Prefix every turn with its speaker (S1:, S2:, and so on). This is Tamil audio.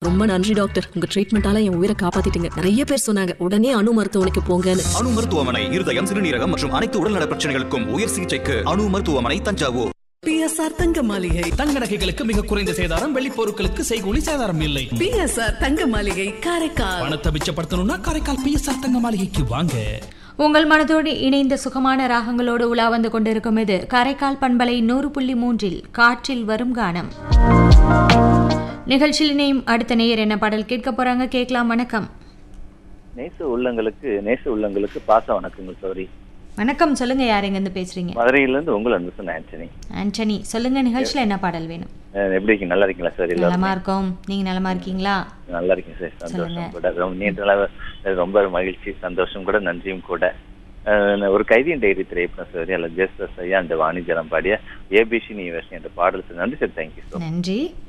S1: ரொம்ப நன்றி டாக்டர் உங்க ட்ரீட்மெண்டால என் உயிரை காப்பாத்திட்டீங்க நிறைய பேர் சொன்னாங்க உடனே அணு மருத்துவமனைக்கு போங்கன்னு
S2: அணு மருத்துவமனை இருதயம் சிறுநீரகம் மற்றும் அனைத்து உடல்நல பிரச்சனைகளுக்கும் உயர் சிகிச்சைக்கு அணு மருத்துவமனை தஞ்சாவூர்
S3: பிஎஸ்ஆர் தங்க மாளிகை
S4: தங்க நகைகளுக்கு மிக குறைந்த சேதாரம் வெள்ளி பொருட்களுக்கு செய்கூலி சேதாரம் இல்லை
S3: பிஎஸ்ஆர் தங்க மாளிகை காரைக்கால்
S4: பணத்தை மிச்சப்படுத்தணும்னா காரைக்கால் பிஎஸ்ஆர் தங்க மாளிகைக்கு வாங்க
S5: உங்கள் மனதோடு இணைந்த சுகமான ராகங்களோடு உலா வந்து கொண்டிருக்கும் இது காரைக்கால் பண்பலை நூறு புள்ளி மூன்றில் காற்றில் வரும் கானம் நிகழ்ச்சியில் இணையும் அடுத்த நேயர் என்ன பாடல் கேட்க போறாங்க கேட்கலாம் வணக்கம்
S6: நேச உள்ளங்களுக்கு நேச உள்ளங்களுக்கு பாச வணக்கங்கள் சௌரி
S5: வணக்கம் சொல்லுங்க யார் எங்கேருந்து பேசுறீங்க
S6: மதுரையிலிருந்து உங்கள் அன்பு சொன்ன ஆண்டனி
S5: ஆண்டனி சொல்லுங்க நிகழ்ச்சியில் என்ன பாடல் வேணும்
S6: அஹ் எப்படி இருக்கீங்க நல்லா இருக்கீங்களா சார்
S5: நலமா
S6: எல்லாரும்
S5: இருக்கோம் நீங்க நலமா இருக்கீங்களா
S6: நல்லா இருக்கீங்க சார்
S5: சொல்லுங்க.
S6: சந்தோஷம் கூட ரொம்ப நீண்ட நாளா ரொம்ப மகிழ்ச்சி சந்தோஷம் கூட நன்றியும் கூட அஹ் ஒரு கைதியின் டைரி திரைப்படம் சார் அல்ல ஜெஸ்டஸ் ஐயா அந்த வாணிஜரம் பாடிய ஏபிசி நீ என்ற பாடல் சார் நன்றி சார் தேங்க்யூ ஸோ
S5: நன்றி